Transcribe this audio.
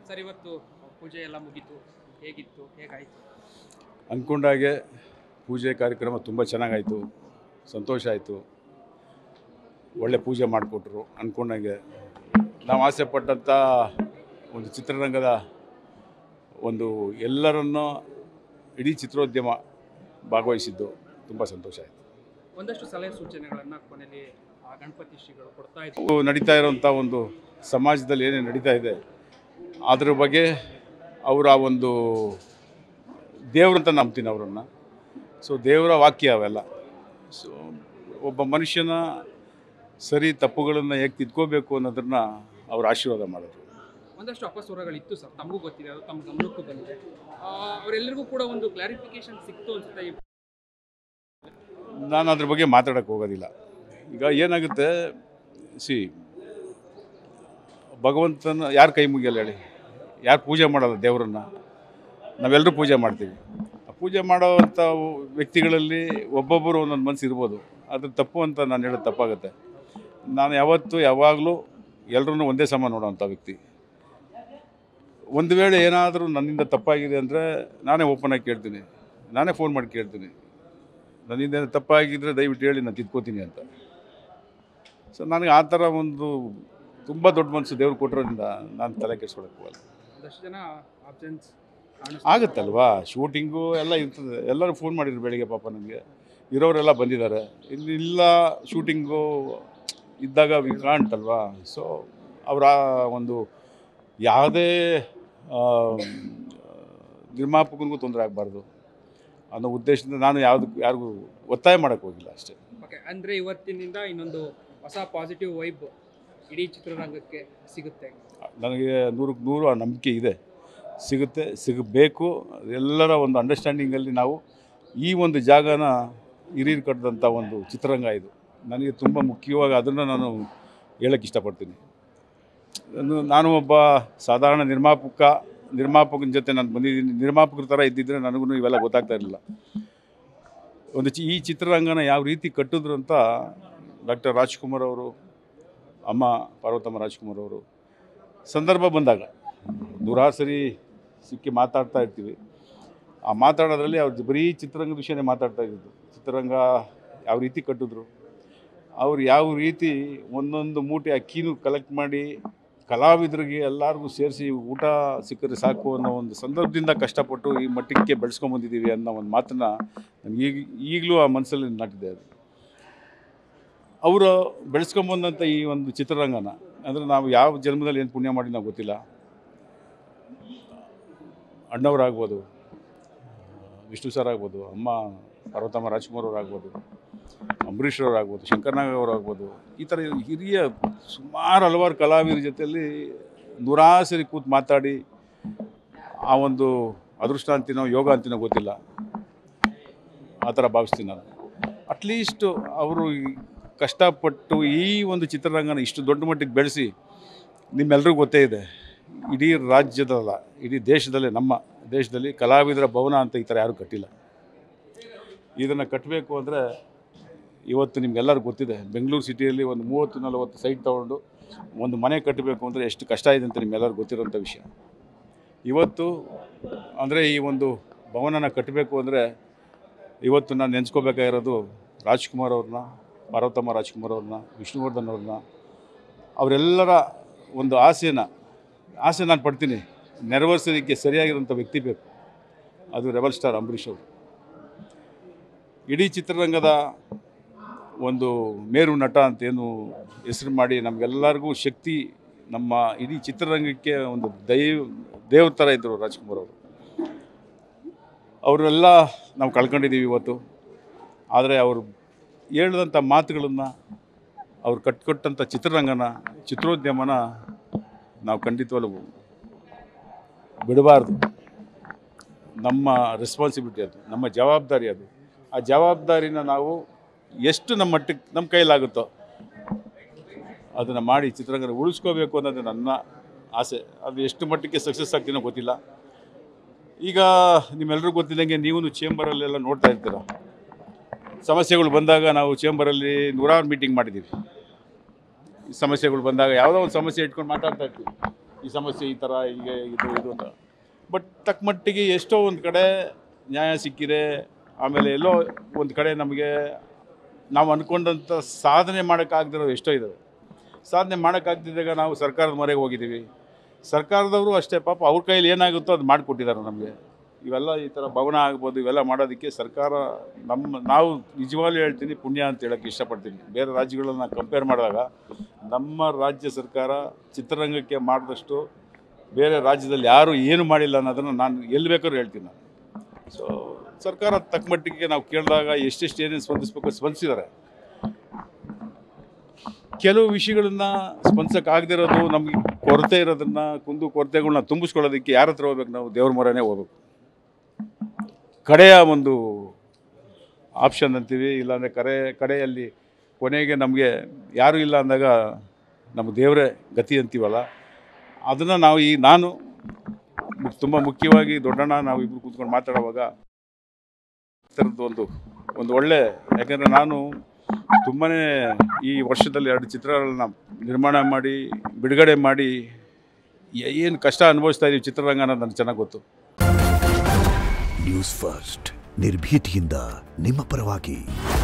sir ಇವತ್ತು ಪೂಜೆ ಎಲ್ಲ ಮುಗೀತು ಹೇಗಿತ್ತು ಹೇಗಾಯಿತು ಅಂದ್ಕೊಂಡಾಗೆ ಪೂಜೆ ಕಾರ್ಯಕ್ರಮ ತುಂಬ ಚೆನ್ನಾಗಾಯಿತು ಸಂತೋಷ ಆಯಿತು ಒಳ್ಳೆ ಪೂಜೆ ಮಾಡಿಕೊಟ್ರು ಅಂದ್ಕೊಂಡಂಗೆ ನಾವು ಆಸೆ ಪಟ್ಟಂಥ ಒಂದು ಚಿತ್ರರಂಗದ ಒಂದು ಎಲ್ಲರನ್ನೂ ಇಡೀ ಚಿತ್ರೋದ್ಯಮ ಭಾಗವಹಿಸಿದ್ದು ತುಂಬ ಸಂತೋಷ ಆಯಿತು ಒಂದಷ್ಟು ಸಲಹೆ ಸೂಚನೆಗಳನ್ನು ಕೊನೆಯಲ್ಲಿ ಆ ಗಣಪತಿ ಶ್ರೀಗಳು ಕೊಡ್ತಾ ಇದ್ರು ಇವು ನಡೀತಾ ಇರೋಂಥ ಒಂದು ಸಮಾಜದಲ್ಲಿ ಏನೇನು ನಡೀತಾ ಇದೆ ಅದ್ರ ಬಗ್ಗೆ ಅವರ ಒಂದು ದೇವ್ರಂತ ನಂಬ್ತೀನಿ ಅವರನ್ನು ಸೊ ದೇವರ ವಾಕ್ಯ ಅವೆಲ್ಲ ಸೊ ಒಬ್ಬ ಮನುಷ್ಯನ ಸರಿ ತಪ್ಪುಗಳನ್ನು ಹೇಗೆ ತಿದ್ಕೋಬೇಕು ಅನ್ನೋದನ್ನು ಅವ್ರು ಆಶೀರ್ವಾದ ಮಾಡಿದ್ರು ಒಂದಷ್ಟು ಅಪಸ್ವರಗಳಿತ್ತು ಸರ್ ತಮಗೂ ಗೊತ್ತಿದೆ ಅದು ತಮ್ಮ ಗಮನಕ್ಕೂ ಬಂದಿದೆ ಆ, ಅವರೆಲ್ಲರಿಗೂ ಕೂಡ ಒಂದು ಕ್ಲಾರಿಫಿಕೇಶನ್ ಸಿಕ್ತು ಅನ್ಸುತ್ತೆ ಈ ನಾನು ಅದ್ರ ಬಗ್ಗೆ ಮಾತಾಡೋಕ್ಕೆ ಹೋಗೋದಿಲ್ಲ ಈಗ ಏನಾಗುತ್ತೆ ಸಿ ಭಗವಂತನ ಯಾರು ಕೈ ಮುಗಿಯಲ್ಲ ಹೇಳಿ ಯಾರು ಪೂಜೆ ಮಾಡೋದು ದೇವರನ್ನ ನಾವೆಲ್ಲರೂ ಪೂಜೆ ಮಾಡ್ತೀವಿ ಆ ಪೂಜೆ ಮಾಡೋವಂಥ ವ್ಯಕ್ತಿಗಳಲ್ಲಿ ಒಬ್ಬೊಬ್ಬರು ಒಂದೊಂದು ಮನಸ್ಸು ಇರ್ಬೋದು ಅದು ತಪ್ಪು ಅಂತ ನಾನು ಹೇಳೋದು ತಪ್ಪಾಗುತ್ತೆ ನಾನು ಯಾವತ್ತೂ ಯಾವಾಗಲೂ ಎಲ್ಲರನ್ನೂ ಒಂದೇ ಸಮ ನೋಡೋವಂಥ ವ್ಯಕ್ತಿ ಒಂದು ವೇಳೆ ಏನಾದರೂ ನನ್ನಿಂದ ತಪ್ಪಾಗಿದೆ ಅಂದರೆ ನಾನೇ ಓಪನ್ ಆಗಿ ಕೇಳ್ತೀನಿ ನಾನೇ ಫೋನ್ ಮಾಡಿ ಕೇಳ್ತೀನಿ ನನ್ನಿಂದ ಏನಾದ್ರು ತಪ್ಪಾಗಿದ್ದರೆ ದಯವಿಟ್ಟು ಹೇಳಿ ನಾನು ತಿದ್ಕೋತೀನಿ ಅಂತ ಸೊ ನನಗೆ ಆ ಥರ ಒಂದು ತುಂಬ ದೊಡ್ಡ ಮನಸ್ಸು ದೇವ್ರು ಕೊಟ್ಟಿರೋದ್ರಿಂದ ನಾನು ತಲೆ ಕೆಡ್ಸ್ಕೊಳಕ್ಕೆ ಹೋಗಲ್ಲ ಒಂದಷ್ಟು ಜನ ಆಬ್ಸೆನ್ಸ್ ಆಗುತ್ತಲ್ವಾ ಶೂಟಿಂಗು ಎಲ್ಲ ಇರ್ತದೆ ಎಲ್ಲರೂ ಫೋನ್ ಮಾಡಿದ್ರು ಬೆಳಿಗ್ಗೆ ಪಾಪ ನನಗೆ ಇರೋರೆಲ್ಲ ಬಂದಿದ್ದಾರೆ ಇಲ್ಲಿ ಇಲ್ಲ ಶೂಟಿಂಗು ಇದ್ದಾಗ ಕಾಣ್ತಲ್ವಾ ಸೊ ಅವರ ಒಂದು ಯಾವುದೇ ಆ, ನಿರ್ಮಾಪಕನಿಗೂ ತೊಂದರೆ ಆಗಬಾರ್ದು ಅನ್ನೋ ಉದ್ದೇಶದಿಂದ ನಾನು ಯಾವುದಕ್ಕೂ ಯಾರಿಗೂ ಒತ್ತಾಯ ಮಾಡೋಕ್ಕೆ ಹೋಗಿಲ್ಲ ಅಷ್ಟೇ ಓಕೆ ಅಂದರೆ ಇವತ್ತಿನಿಂದ ಇನ್ನೊಂದು ಹೊಸ ಪಾಸಿಟಿವ್ ವೈಬ್ ಇಡೀ ಚಿತ್ರರಂಗಕ್ಕೆ ಸಿಗುತ್ತೆ ನನಗೆ ನೂರಕ್ಕೆ ನೂರು ಆ ನಂಬಿಕೆ ಇದೆ ಸಿಗುತ್ತೆ ಸಿಗಬೇಕು ಎಲ್ಲರ ಒಂದು ಅಂಡರ್ಸ್ಟ್ಯಾಂಡಿಂಗಲ್ಲಿ ನಾವು ಈ ಒಂದು ಜಾಗನ ಹಿರಿಯರು ಕಟ್ಟಿದಂಥ ಒಂದು ಚಿತ್ರರಂಗ ಇದು ನನಗೆ ತುಂಬ ಮುಖ್ಯವಾಗಿ ಅದನ್ನು ನಾನು ಹೇಳಕ್ಕೆ ಇಷ್ಟಪಡ್ತೀನಿ ನಾನು- ನಾನು ಒಬ್ಬ ಸಾಧಾರಣ ನಿರ್ಮಾಪಕ ನಿರ್ಮಾಪಕನ ಜೊತೆ ನಾನು ಬಂದಿದ್ದೀನಿ ನಿರ್ಮಾಪಕರ ಥರ ಇದ್ದಿದ್ದರೆ ನನಗೂ ಇವೆಲ್ಲ ಗೊತ್ತಾಗ್ತಾ ಇರಲಿಲ್ಲ ಒಂದು ಚಿ ಈ ಚಿತ್ರರಂಗನ ಯಾವ ರೀತಿ ಕಟ್ಟಿದ್ರು ಅಂತ ಡಾಕ್ಟರ್ ರಾಜ್ಕುಮಾರ್ ಅವರು ಅಮ್ಮ ಪಾರ್ವತಮ್ಮ ರಾಜ್ಕುಮಾರ್ ಅವರು ಸಂದರ್ಭ ಬಂದಾಗ ನೂರಾರು ಸರಿ ಸಿಕ್ಕಿ ಮಾತಾಡ್ತಾ ಇರ್ತೀವಿ ಆ ಮಾತಾಡೋದ್ರಲ್ಲಿ ಅವ್ರು ಬರೀ ಚಿತ್ರರಂಗದ ವಿಷಯನೇ ಮಾತಾಡ್ತಾ ಇದ್ದಿದ್ದು ಚಿತ್ರರಂಗ ಯಾವ ರೀತಿ ಕಟ್ಟಿದ್ರು ಅವ್ರು ಯಾವ ರೀತಿ ಒಂದೊಂದು ಮೂಟೆ ಅಕ್ಕಿನೂ ಕಲೆಕ್ಟ್ ಮಾಡಿ ಕಲಾವಿದರಿಗೆ ಎಲ್ಲರಿಗೂ ಸೇರಿಸಿ ಊಟ ಸಿಕ್ಕರೆ ಸಾಕು ಅನ್ನೋ ಒಂದು ಸಂದರ್ಭದಿಂದ ಕಷ್ಟಪಟ್ಟು ಈ ಮಟ್ಟಕ್ಕೆ ಬೆಳೆಸ್ಕೊಂಬಂದಿದ್ದೀವಿ ಅನ್ನೋ ಒಂದು ಮಾತನ್ನು ನನಗೆ ಈಗ ಈಗಲೂ ಆ ಮನಸ್ಸಲ್ಲಿ ನಾಟಿದೆ ಅದು ಅವರು ಬೆಳೆಸ್ಕೊಂಬಂದಂಥ ಈ ಒಂದು ಚಿತ್ರರಂಗನ ಅಂದರೆ ನಾವು ಯಾವ ಜನ್ಮದಲ್ಲಿ ಏನು ಪುಣ್ಯ ಮಾಡಿ ನಾವು ಗೊತ್ತಿಲ್ಲ ಅಣ್ಣವರಾಗ್ಬೋದು ವಿಷ್ಣು ಸರ್ ಆಗ್ಬೋದು ಅಮ್ಮ ಪಾರ್ವತಮ್ಮ ರಾಜ್ಕುಮಾರ್ ಅವರಾಗ್ಬೋದು ಅಂಬರೀಷ್ ಅವರಾಗ್ಬೋದು ಶಂಕರ್ನಾಗ್ ಅವರಾಗ್ಬೋದು ಈ ಥರ ಹಿರಿಯ ಸುಮಾರು ಹಲವಾರು ಕಲಾವಿದರ ಜೊತೆಯಲ್ಲಿ ನೂರಾಸರಿ ಕೂತು ಮಾತಾಡಿ ಆ ಒಂದು ಅದೃಷ್ಟ ಅಂತಿನೋ ಯೋಗ ಅಂತಿನೋ ಗೊತ್ತಿಲ್ಲ ಆ ಥರ ಭಾವಿಸ್ತೀನಿ ನಾನು ಅಟ್ಲೀಸ್ಟು ಅವರು ಈ ಕಷ್ಟಪಟ್ಟು ಈ ಒಂದು ಚಿತ್ರರಂಗನ ಇಷ್ಟು ದೊಡ್ಡ ಮಟ್ಟಿಗೆ ಬೆಳೆಸಿ ನಿಮ್ಮೆಲ್ರಿಗೂ ಗೊತ್ತೇ ಇದೆ ಇಡೀ ರಾಜ್ಯದಲ್ಲ ಇಡೀ ದೇಶದಲ್ಲೇ ನಮ್ಮ ದೇಶದಲ್ಲಿ ಕಲಾವಿದರ ಭವನ ಅಂತ ಈ ಥರ ಯಾರೂ ಕಟ್ಟಿಲ್ಲ ಇದನ್ನು ಕಟ್ಟಬೇಕು ಅಂದರೆ ಇವತ್ತು ನಿಮ್ಗೆಲ್ಲರಿಗೂ ಗೊತ್ತಿದೆ ಬೆಂಗಳೂರು ಸಿಟಿಯಲ್ಲಿ ಒಂದು ಮೂವತ್ತು ನಲವತ್ತು ಸೈಟ್ ತೊಗೊಂಡು ಒಂದು ಮನೆ ಕಟ್ಟಬೇಕು ಅಂದರೆ ಎಷ್ಟು ಕಷ್ಟ ಇದೆ ಅಂತ ನಿಮ್ಮೆಲ್ಲರಿಗೂ ಗೊತ್ತಿರೋಂಥ ವಿಷಯ ಇವತ್ತು ಅಂದರೆ ಈ ಒಂದು ಭವನನ ಕಟ್ಟಬೇಕು ಅಂದರೆ ಇವತ್ತು ನಾನು ನೆನೆಸ್ಕೋಬೇಕಾಗಿರೋದು ರಾಜ್ಕುಮಾರ್ ಅವ್ರನ್ನ ಪಾರ್ವತಮ್ಮ ರಾಜ್ಕುಮಾರ್ ಅವ್ರನ್ನ ವಿಷ್ಣುವರ್ಧನ್ ಅವ್ರನ್ನ ಅವರೆಲ್ಲರ ಒಂದು ಆಸೆನ ಆಸೆ ನಾನು ಪಡ್ತೀನಿ ನೆರವೇರಿಸೋದಕ್ಕೆ ಸರಿಯಾಗಿರೋಂಥ ವ್ಯಕ್ತಿ ಬೇಕು ಅದು ರೆಬಲ್ ಸ್ಟಾರ್ ಅಂಬರೀಷ್ ಅವರು ಇಡೀ ಚಿತ್ರರಂಗದ ಒಂದು ಮೇರು ನಟ ಅಂತ ಏನು ಹೆಸರು ಮಾಡಿ ನಮಗೆಲ್ಲರಿಗೂ ಶಕ್ತಿ ನಮ್ಮ ಇಡೀ ಚಿತ್ರರಂಗಕ್ಕೆ ಒಂದು ದೈವ ದೇವ್ರ ಥರ ಇದ್ದರು ರಾಜ್ಕುಮಾರ್ ಅವರು ಅವರೆಲ್ಲ ನಾವು ಕಳ್ಕೊಂಡಿದ್ದೀವಿ ಇವತ್ತು ಆದರೆ ಅವರು ಹೇಳಿದಂಥ ಮಾತುಗಳನ್ನು ಅವ್ರು ಕಟ್ಕೊಟ್ಟಂಥ ಚಿತ್ರರಂಗನ ಚಿತ್ರೋದ್ಯಮನ ನಾವು ಖಂಡಿತವಲ್ಲೂ ಬಿಡಬಾರ್ದು ನಮ್ಮ ರೆಸ್ಪಾನ್ಸಿಬಿಲಿಟಿ ಅದು ನಮ್ಮ ಜವಾಬ್ದಾರಿ ಅದು ಆ ಜವಾಬ್ದಾರಿನ ನಾವು ಎಷ್ಟು ನಮ್ಮ ಮಟ್ಟಕ್ಕೆ ನಮ್ಮ ಕೈಲಾಗುತ್ತೋ ಅದನ್ನು ಮಾಡಿ ಚಿತ್ರರಂಗನ ಉಳಿಸ್ಕೋಬೇಕು ಅನ್ನೋದು ನನ್ನ ಆಸೆ ಅದು ಎಷ್ಟು ಮಟ್ಟಕ್ಕೆ ಸಕ್ಸಸ್ ಆಗ್ತೀನೋ ಗೊತ್ತಿಲ್ಲ ಈಗ ನಿಮ್ಮೆಲ್ಲರಿಗೂ ಗೊತ್ತಿದ್ದಂಗೆ ನೀವು ಚೇಂಬರಲ್ಲೆಲ್ಲ ನೋಡ್ತಾ ಇರ್ತೀರ ಸಮಸ್ಯೆಗಳು ಬಂದಾಗ ನಾವು ಚೇಂಬರಲ್ಲಿ ನೂರಾರು ಮೀಟಿಂಗ್ ಮಾಡಿದ್ದೀವಿ ಈ ಸಮಸ್ಯೆಗಳು ಬಂದಾಗ ಯಾವುದೋ ಒಂದು ಸಮಸ್ಯೆ ಇಟ್ಕೊಂಡು ಮಾತಾಡ್ತಾ ಇರ್ತೀವಿ ಈ ಸಮಸ್ಯೆ ಈ ಥರ ಹೀಗೆ ಇದು ಇದು ಅಂತ ಬಟ್ ತಕ್ಕ ಮಟ್ಟಿಗೆ ಎಷ್ಟೋ ಒಂದು ಕಡೆ ನ್ಯಾಯ ಸಿಕ್ಕಿದೆ ಆಮೇಲೆ ಎಲ್ಲೋ ಒಂದು ಕಡೆ ನಮಗೆ ನಾವು ಅಂದ್ಕೊಂಡಂಥ ಸಾಧನೆ ಮಾಡೋಕ್ಕಾಗದಿರೋ ಎಷ್ಟೋ ಇದ್ದಾವೆ ಸಾಧನೆ ಮಾಡೋಕ್ಕಾಗ್ದಿದ್ದಾಗ ನಾವು ಸರ್ಕಾರದ ಮೊರೆಗೆ ಹೋಗಿದ್ದೀವಿ ಸರ್ಕಾರದವರು ಅಷ್ಟೇ ಪಾಪ ಅವ್ರ ಕೈಯಲ್ಲಿ ಏನಾಗುತ್ತೋ ಅದು ಮಾಡಿಕೊಟ್ಟಿದ್ದಾರೆ ನಮಗೆ ಇವೆಲ್ಲ ಈ ಥರ ಭವನ ಆಗ್ಬೋದು ಇವೆಲ್ಲ ಮಾಡೋದಕ್ಕೆ ಸರ್ಕಾರ ನಮ್ಮ ನಾವು ನಿಜವಾಗ್ಲೂ ಹೇಳ್ತೀನಿ ಪುಣ್ಯ ಅಂತ ಹೇಳೋಕ್ಕೆ ಇಷ್ಟಪಡ್ತೀನಿ ಬೇರೆ ರಾಜ್ಯಗಳನ್ನ ಕಂಪೇರ್ ಮಾಡಿದಾಗ ನಮ್ಮ ರಾಜ್ಯ ಸರ್ಕಾರ ಚಿತ್ರರಂಗಕ್ಕೆ ಮಾಡಿದಷ್ಟು ಬೇರೆ ರಾಜ್ಯದಲ್ಲಿ ಯಾರು ಏನು ಮಾಡಿಲ್ಲ ಅನ್ನೋದನ್ನು ನಾನು ಎಲ್ಲಿ ಬೇಕಾದ್ರೂ ಹೇಳ್ತೀನಿ ನಾನು ಸೊ ಸರ್ಕಾರ ತಕ್ಕ ಮಟ್ಟಿಗೆ ನಾವು ಕೇಳಿದಾಗ ಎಷ್ಟೆಷ್ಟು ಏನೇನು ಸ್ಪಂದಿಸ್ಬೇಕು ಸ್ಪಂದಿಸಿದ್ದಾರೆ ಕೆಲವು ವಿಷಯಗಳನ್ನ ಸ್ಪಂದಿಸೋಕ್ಕಾಗದಿರೋದು ನಮಗೆ ಕೊರತೆ ಇರೋದನ್ನ ಕುಂದು ಕೊರತೆಗಳನ್ನ ತುಂಬಿಸ್ಕೊಳ್ಳೋದಕ್ಕೆ ಯಾರ ಹತ್ರ ಹೋಗ್ಬೇಕು ನಾವು ದೇವ್ರ ಮೊರೆನೇ ಹೋಗ್ಬೇಕು ಕಡೆಯ ಒಂದು ಆಪ್ಷನ್ ಅಂತೀವಿ ಇಲ್ಲಾಂದರೆ ಕರೆ ಕಡೆಯಲ್ಲಿ ಕೊನೆಗೆ ನಮಗೆ ಯಾರೂ ಇಲ್ಲ ಅಂದಾಗ ನಮ್ಮ ದೇವರೇ ಗತಿ ಅಂತೀವಲ್ಲ ಅದನ್ನು ನಾವು ಈ ನಾನು ತುಂಬ ಮುಖ್ಯವಾಗಿ ದೊಡ್ಡಣ್ಣ ನಾವು ಇಬ್ಬರು ಕೂತ್ಕೊಂಡು ಮಾತಾಡುವಾಗ ಈ ಥರದ್ದು ಒಂದು ಒಂದು ಒಳ್ಳೆ ಯಾಕೆಂದರೆ ನಾನು ತುಂಬಾ ಈ ವರ್ಷದಲ್ಲಿ ಎರಡು ಚಿತ್ರಗಳನ್ನ ನಿರ್ಮಾಣ ಮಾಡಿ ಬಿಡುಗಡೆ ಮಾಡಿ ಏನು ಕಷ್ಟ ಅನುಭವಿಸ್ತಾ ಇದೀವಿ ಚಿತ್ರರಂಗ ಅನ್ನೋದು ನನಗೆ ಚೆನ್ನಾಗಿ ಗೊತ್ತು ನ್ಯೂಸ್ ಫಸ್ಟ್ ನಿರ್ಭೀತಿಯಿಂದ ನಿಮ್ಮ ಪರವಾಗಿ